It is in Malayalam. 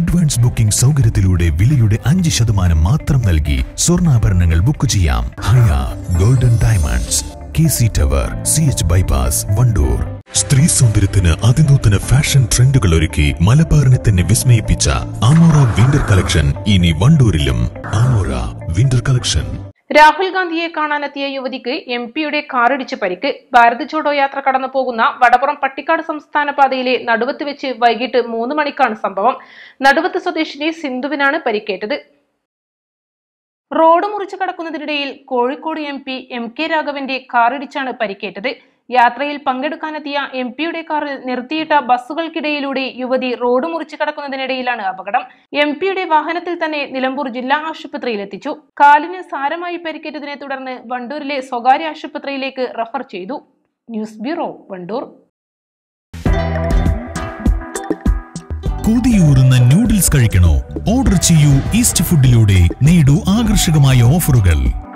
അഡ്വാൻസ് ബുക്കിംഗ് സൗകര്യത്തിലൂടെ വിലയുടെ അഞ്ച് ശതമാനം മാത്രം നൽകി സ്വർണ്ണാഭരണങ്ങൾ ബുക്ക് ചെയ്യാം Haya golden diamonds K C tower C H bypass Wandoor സ്ത്രീ സൗന്ദര്യത്തിന് അതിനൂതന ഫാഷൻ ട്രെൻഡുകൾ ഒരുക്കി മലബാറിനെ തന്നെ വിസ്മയിപ്പിച്ച ആമോറ വിന്റർ കളക്ഷൻ ഇനി വണ്ടൂരിലും ആമോറ വിന്റർ കളക്ഷൻ രാഹുൽ ഗാന്ധിയെ കാണാനെത്തിയ യുവതിക്ക് എം പിയുടെ കാറിടിച്ച് പരിക്ക് ഭാരത് ജോഡോ യാത്ര കടന്നു പോകുന്ന വടപുറം പട്ടിക്കാട് സംസ്ഥാന പാതയിലെ നടുവത്ത് വെച്ച് വൈകിട്ട് മൂന്ന് മണിക്കാണ് സംഭവം നടുവത്ത് സ്വദേശിനി സിന്ധുവിനാണ് പരിക്കേറ്റത് റോഡ് മുറിച്ചു കടക്കുന്നതിനിടയിൽ Kozhikode M P M K രാഘവന്റെ കാറിടിച്ചാണ് പരിക്കേറ്റത് യാത്രയിൽ പങ്കെടുക്കാനെത്തിയ എം പിയുടെ കാറിൽ നിർത്തിയിട്ട ബസ്സുകൾക്കിടയിലൂടെ യുവതി റോഡ് മുറിച്ചു കടക്കുന്നതിനിടയിലാണ് അപകടം എം പിയുടെ വാഹനത്തിൽ തന്നെ നിലമ്പൂർ ജില്ലാ ആശുപത്രിയിൽ എത്തിച്ചു കാലിന് സാരമായി പരിക്കേറ്റതിനെ തുടർന്ന് വണ്ടൂരിലെ സ്വകാര്യ ആശുപത്രിയിലേക്ക് റഫർ ചെയ്തു ന്യൂസ് ബ്യൂറോ വണ്ടൂർ കൊതിയൂറുന്ന നൂഡിൽസ് കഴിക്കണോ ഓർഡർ ചെയ്യൂ ഈസ്റ്റ് ഫുഡിലൂടെ നേടൂ ആകർഷകമായ ഓഫറുകൾ